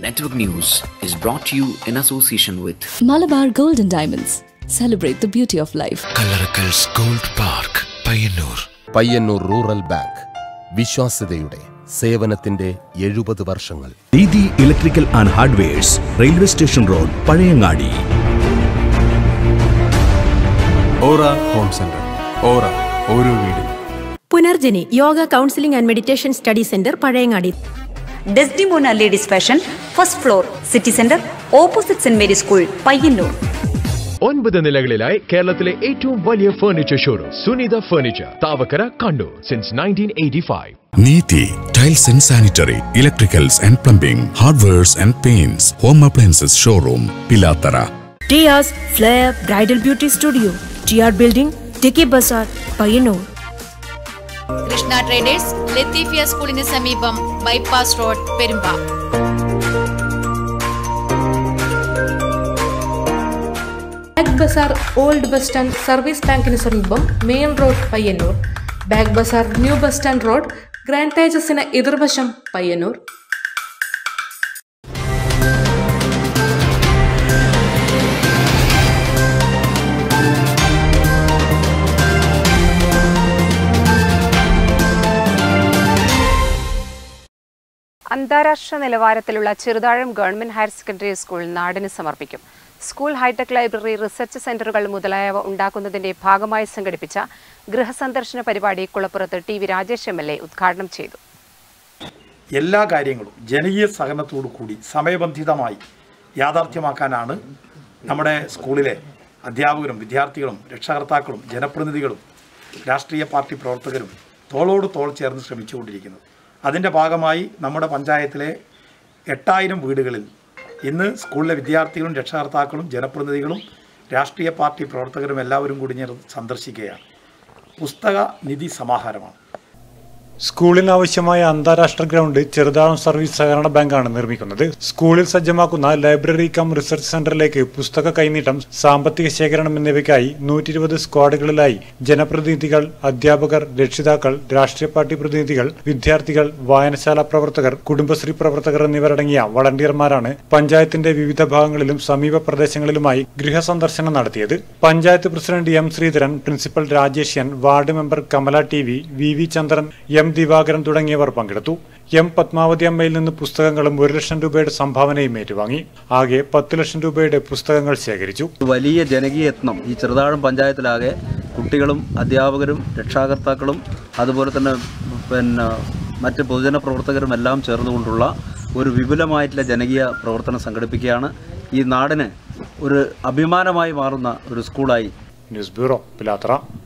Network News is brought to you in association with Malabar Gold and Diamonds. Celebrate the beauty of life. Kallarakkals gold park Payyanur Payyanur rural bank വിശ്വാസ്യതയുടെ സേവനത്തിന്റെ എഴുപത് വർഷങ്ങൾ Didi electrical and hardwares railway station road Pazhayangadi aura home centre aura ഓരോ വീടും Punarjani yoga counselling and meditation study centre Pazhayangadi Desdemona ladies fashion first floor city centre opposite saint Mary school Payyanur ഒൻപത് നിലകളിലായി കേരളത്തിലെ ഏറ്റവും വലിയ furniture showroom Sunitha furniture Thavakkara Kannur since nineteen eighty five Neethi tiles and sanitary electricals and plumbing hardwares and paints home appliances showroom Pilathara Tia's flair bridal beauty studio T R building ടിക്കി bazaar Payyanur Krishna traders Latheefiya സ്കൂളിന് സമീപം bypass road Perumba bag bazaar old bus stand service ബാങ്കിന് സമീപം main road Payyanur bag bazaar new bus stand road grand തേജസിന് എതിർവശം പയ്യന്നൂർ അന്താരാഷ്ട്ര നിലവാരത്തിലുള്ള Cheruthazham government higher secondary school നാടിന് സമർപ്പിക്കും സ്കൂൾ ഹൈടെക് ലൈബ്രറി റിസർച്ച് സെന്ററുകൾ മുതലായവ ഉണ്ടാക്കുന്നതിന്റെ ഭാഗമായി സംഘടിപ്പിച്ച ഗൃഹസന്ദർശന പരിപാടി കുളപ്പുറത്ത് T V Rajesh M L A ഉദ്ഘാടനം ചെയ്തു എല്ലാ കാര്യങ്ങളും ജനകീയ സഹകരണത്തോടു കൂടി സമയബന്ധിതമായി യാഥാർത്ഥ്യമാക്കാനാണ് നമ്മുടെ സ്കൂളിലെ അധ്യാപകരും വിദ്യാർത്ഥികളും രക്ഷകർത്താക്കളും ജനപ്രതിനിധികളും രാഷ്ട്രീയ പാർട്ടി പ്രവർത്തകരും തോളോട് തോൾ ചേർന്ന് ശ്രമിച്ചുകൊണ്ടിരിക്കുന്നത് അതിൻ്റെ ഭാഗമായി നമ്മുടെ പഞ്ചായത്തിലെ എട്ടായിരം വീടുകളിൽ ഇന്ന് സ്കൂളിലെ വിദ്യാർത്ഥികളും രക്ഷകർത്താക്കളും ജനപ്രതിനിധികളും രാഷ്ട്രീയ പാർട്ടി പ്രവർത്തകരും എല്ലാവരും കൂടി ഞാൻ സന്ദർശിക്കുകയാണ് പുസ്തക നിധി സമാഹാരമാണ് സ്കൂളിന് ആവശ്യമായ അന്താരാഷ്ട്ര ഗ്രൗണ്ട് ചെറുതാഴം സർവീസ് സഹകരണ ബാങ്കാണ് നിർമ്മിക്കുന്നത് സ്കൂളിൽ സജ്ജമാക്കുന്ന ലൈബ്രറി കം റിസർച്ച് സെന്ററിലേക്ക് പുസ്തക കൈനീട്ടം സാമ്പത്തിക ശേഖരണം എന്നിവയ്ക്കായി നൂറ്റി ഇരുപത് സ്ക്വാഡുകളിലായി ജനപ്രതിനിധികൾ അധ്യാപകർ രക്ഷിതാക്കൾ രാഷ്ട്രീയ പാർട്ടി പ്രതിനിധികൾ വിദ്യാർത്ഥികൾ വായനശാല പ്രവർത്തകർ കുടുംബശ്രീ പ്രവർത്തകർ എന്നിവരടങ്ങിയ വളണ്ടിയർമാരാണ് പഞ്ചായത്തിന്റെ വിവിധ ഭാഗങ്ങളിലും സമീപ പ്രദേശങ്ങളിലുമായി ഗൃഹസന്ദർശനം നടത്തിയത് panchayat president M Sreedharan principal രാജേഷ്യൻ ward member Kamala T V V V Chandran M Divakaran തുടങ്ങിയവർ പങ്കെടുത്തു എം പത്മാവതി അമ്മയിൽ നിന്ന് പുസ്തകങ്ങളും ഒരു ലക്ഷം രൂപയുടെ സംഭാവനയും ഏറ്റുവാങ്ങി ആകെ പത്ത് ലക്ഷം രൂപയുടെ പുസ്തകങ്ങൾ ശേഖരിച്ചു വലിയ ജനകീയ യത്നം ഈ ചെറുതാഴം പഞ്ചായത്തിലാകെ കുട്ടികളും അധ്യാപകരും രക്ഷാകർത്താക്കളും അതുപോലെ തന്നെ പിന്നെ മറ്റ് പൊതുജന പ്രവർത്തകരും എല്ലാം ചേർന്നുകൊണ്ടുള്ള ഒരു വിപുലമായിട്ടുള്ള ജനകീയ പ്രവർത്തനം സംഘടിപ്പിക്കുകയാണ് ഈ നാടിന് ഒരു അഭിമാനമായി മാറുന്ന ഒരു സ്കൂളായി ന്യൂസ് ബ്യൂറോ പിലാത്തറ